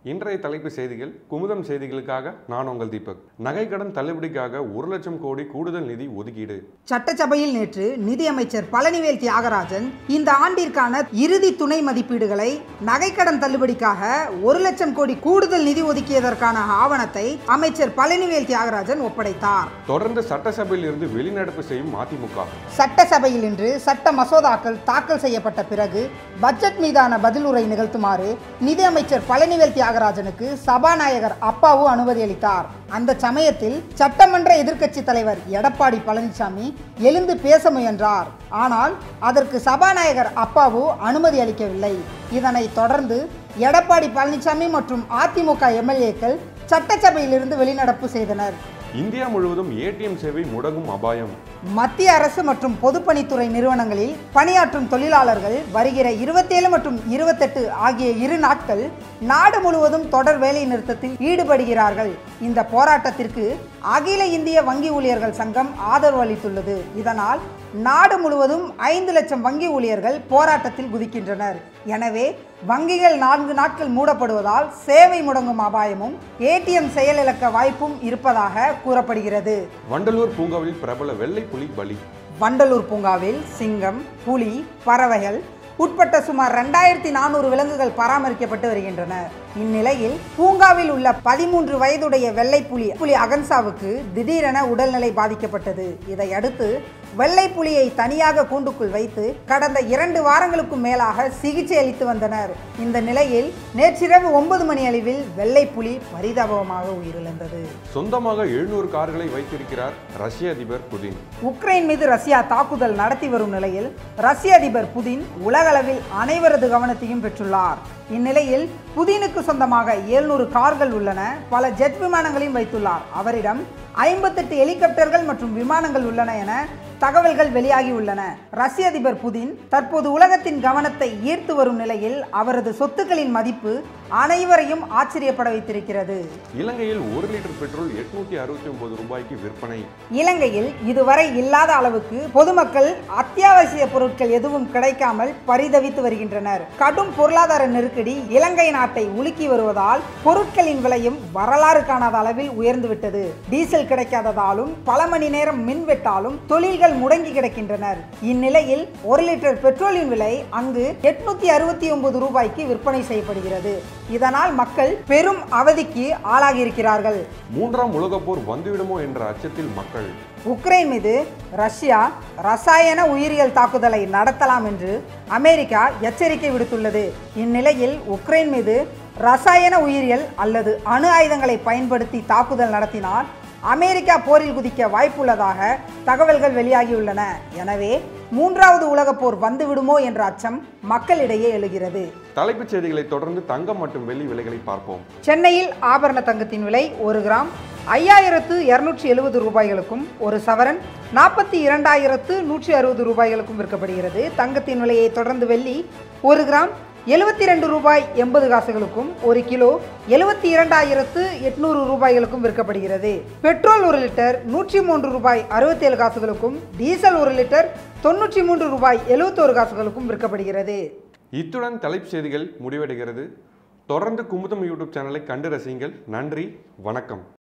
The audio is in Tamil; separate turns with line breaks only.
இன்றைய தலைப்பு செய்திகள் குமுதம் செய்திகளுக்காக நான் உங்கள் தீபக் நகைக்கடன் தள்ளுபடிக்காக ஒரு லட்சம் கோடி கூடுதல் நிதி ஒதுக்கீடு
சட்டசபையில் நேற்று நிதியமைச்சர் பழனிவேல் தியாகராஜன் இந்த ஆண்டிற்கான இறுதி துணை மதிப்பீடுகளை நகைக்கடன் தள்ளுபடிக்காக ஒரு லட்சம் கோடி கூடுதல் நிதி ஒதுக்கியதற்கான ஆவணத்தை அமைச்சர் பழனிவேல் தியாகராஜன் ஒப்படைத்தார்
தொடர்ந்து சட்டசபையில் இருந்து வெளிநடப்பு செய்யும் அதிமுக
சட்டசபையில் இன்று சட்ட மசோதாக்கள் தாக்கல் செய்யப்பட்ட பிறகு பட்ஜெட் மீதான பதிலுரை நிகழ்த்துமாறு நிதியமைச்சர் பழனிவேல் தியாகராஜனுக்கு சபாநாயகர் அப்பாவு அனுமதி அளித்தார் அந்த சமயத்தில் சட்டமன்ற எதிர்க்கட்சி தலைவர் எடப்பாடி பழனிசாமி எழுந்து பேச முயன்றார் ஆனால் அதற்கு சபாநாயகர் அப்பாவு அனுமதி அளிக்கவில்லை இதனைத் தொடர்ந்து எடப்பாடி பழனிசாமி மற்றும் அதிமுக எம்எல்ஏக்கள் சட்டசபையிலிருந்து வெளிநடப்பு செய்தனர்
இந்தியா முழுவதும் ஏடிஎம் சேவை முடங்கும் அபாயம்
மத்திய அரசு மற்றும் பொதுப்பணித்துறை நிறுவனங்களில் பணியாற்றும் தொழிலாளர்கள் வருகிற இருபத்தேழு மற்றும் இருபத்தெட்டு ஆகிய இரு நாட்கள் நாடு முழுவதும் தொடர் வேலை நிறுத்தத்தில் ஈடுபடுகிறார்கள் இந்த போராட்டத்திற்கு அகில இந்திய வங்கி ஊழியர்கள் சங்கம் ஆதரவு அளித்துள்ளது இதனால் நாடு முழுவதும் ஐந்து லட்சம் வங்கி ஊழியர்கள் போராட்டத்தில் குதிக்கின்றனர் எனவே வங்கிகள் நான்கு நாட்கள் மூடப்படுவதால் சேவை முடங்கும் அபாயமும் ஏடிஎம் செயலிழக்க வாய்ப்பும் இருப்பதாக கூறப்படுகிறது
வண்டலூர் பூங்காவில் பிரபல வெள்ளை புலி பலி
வண்டலூர் பூங்காவில் சிங்கம் புலி பறவைகள் உட்பட்ட சுமார் ரெண்டாயிரத்தி நானூறு விலங்குகள் பராமரிக்கப்பட்டு வருகின்றன இந்நிலையில் பூங்காவில் உள்ள பதிமூன்று வயதுடைய வெள்ளை புலி புலி அகன்சாவுக்கு திடீரென உடல்நிலை பாதிக்கப்பட்டது இதையடுத்து வெள்ளை புலியை தனியாக கூண்டுக்குள் வைத்து கடந்த இரண்டு வாரங்களுக்கும் மேலாக சிகிச்சை அளித்து வந்தனர் இந்த நிலையில் நேற்றிரவு ஒன்பது மணி அளவில் வெள்ளை புலி பரிதாபமாக உயிரிழந்தது
சொந்தமாக எழுநூறு கார்களை வைத்திருக்கிறார் ரஷ்ய அதிபர் புதின்
உக்ரைன் மீது ரஷ்யா தாக்குதல் நடத்தி வரும் நிலையில் ரஷ்ய அதிபர் புதின் உலகளவில் அனைவரது கவனத்தையும் பெற்றுள்ளார் இந்நிலையில் புதினுக்கு சொந்தமாக 700 கார்கள் உள்ளன பல ஜெட் விமானங்களையும் வைத்துள்ளார் அவரிடம் ஐம்பத்தெட்டு ஹெலிகாப்டர்கள் மற்றும் விமானங்கள் உள்ளன என தகவல்கள் வெளியாகி உள்ளன ரஷ்ய அதிபர் புதின் தற்போது உலகத்தின் கவனத்தை ஈர்த்து வரும் நிலையில் அவரது சொத்துக்களின் மதிப்பு அனைவரையும் ஆச்சரியப்பட வைத்திருக்கிறது
இலங்கையில் ஒரு லிட்டர் பெட்ரோல் எட்நூத்தி அறுபத்தி ஒன்பது ரூபாய்க்கு விற்பனை
இலங்கையில் இதுவரை இல்லாத அளவுக்கு பொதுமக்கள் அத்தியாவசிய பொருட்கள் எதுவும் கிடைக்காமல் பரிதவித்து வருகின்றனர் கடும் பொருளாதார நெருக்கடி இலங்கை நாட்டை உலுக்கி வருவதால் பொருட்களின் விலையும் வரலாறு காணாத அளவில் உயர்ந்துவிட்டது டீசல் கிடைக்காததாலும் பல மணி நேரம் மின்வெட்டாலும் தொழில்கள் முடங்கி கிடக்கின்றனர் இந்நிலையில் ஒரு லிட்டர் பெட்ரோலின் விலை அங்கு எட்நூத்தி அறுபத்தி ஒன்பது ரூபாய்க்கு விற்பனை செய்யப்படுகிறது இதனால் மக்கள் பெரும் அவதிக்கு ஆளாகியிருக்கிறார்கள்
மூன்றாம் உலகப் போர் வந்துவிடுமோ என்ற அச்சத்தில் மக்கள்
உக்ரைன் மீது ரஷ்யா ரசாயன உயிரியல் தாக்குதலை நடத்தலாம் என்று அமெரிக்கா எச்சரிக்கை விடுத்துள்ளது இந்நிலையில் உக்ரைன் மீது ரசாயன உயிரியல் அல்லது அணு ஆயுதங்களை பயன்படுத்தி தாக்குதல் நடத்தினால் அமெரிக்கா போரில் குதிக்க வாய்ப்புள்ளதாக தகவல்கள் வெளியாகியுள்ளன எனவே மூன்றாவது உலகப் போர் வந்துவிடுமோ என்ற அச்சம் மக்களிடையே எழுகிறது
தலைப்புச் செய்திகளை தொடர்ந்து தங்கம் மற்றும் வெள்ளி விலைகளை பார்ப்போம்
சென்னையில் ஆபரண தங்கத்தின் விலை ஒரு கிராம் ஐயாயிரத்து இரநூற்றி எழுபது ரூபாய்களுக்கும் ஒரு சவரன் நாற்பத்தி இரண்டாயிரத்து நூற்றி அறுபது ரூபாய்களுக்கும் விற்கப்படுகிறது தங்கத்தின் விலையை தொடர்ந்து வெள்ளி ஒரு கிராம் எழுபத்தி ரெண்டு ரூபாய் எண்பது காசுகளுக்கும் ஒரு கிலோ எழுபத்தி இரண்டாயிரத்து எட்நூறு ரூபாய்களுக்கும் விற்கப்படுகிறது பெட்ரோல் ஒரு லிட்டர் நூற்றி மூன்று ரூபாய் அறுபத்தேழு காசுகளுக்கும் டீசல் ஒரு லிட்டர் தொண்ணூற்றி மூன்று ரூபாய் எழுபத்தோரு காசுகளுக்கும் விற்கப்படுகிறது
இத்துடன் தலைப்புச் செய்திகள் முடிவடைகிறது தொடர்ந்து குமுதம் யூடியூப் சேனலை கண்டு ரசியுங்கள் நன்றி வணக்கம்